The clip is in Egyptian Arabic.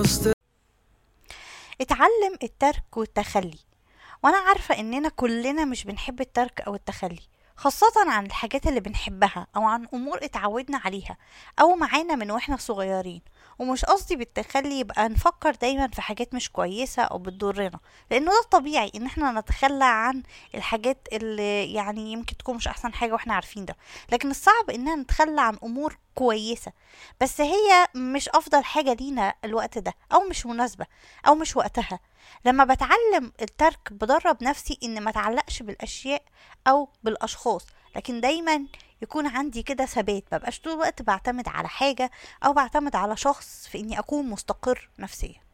اتعلم الترك والتخلي وانا عارفة اننا كلنا مش بنحب الترك او التخلي خاصة عن الحاجات اللي بنحبها او عن امور اتعودنا عليها او معانا من واحنا صغيرين ومش قصدي بالتخلي يبقى نفكر دايما في حاجات مش كويسة او بتضرنا لانه ده الطبيعي ان احنا نتخلى عن الحاجات اللي يعني يمكن تكون مش احسن حاجة واحنا عارفين ده لكن الصعب اننا نتخلى عن امور كويسة بس هي مش افضل حاجة لينا الوقت ده او مش مناسبة او مش وقتها لما بتعلم الترك بدرب نفسي ان ما اتعلقش بالاشياء او بالاشخاص لكن دايما يكون عندي كده ثبات مبقاش طول الوقت بعتمد على حاجة او بعتمد على شخص في اني اكون مستقر نفسيا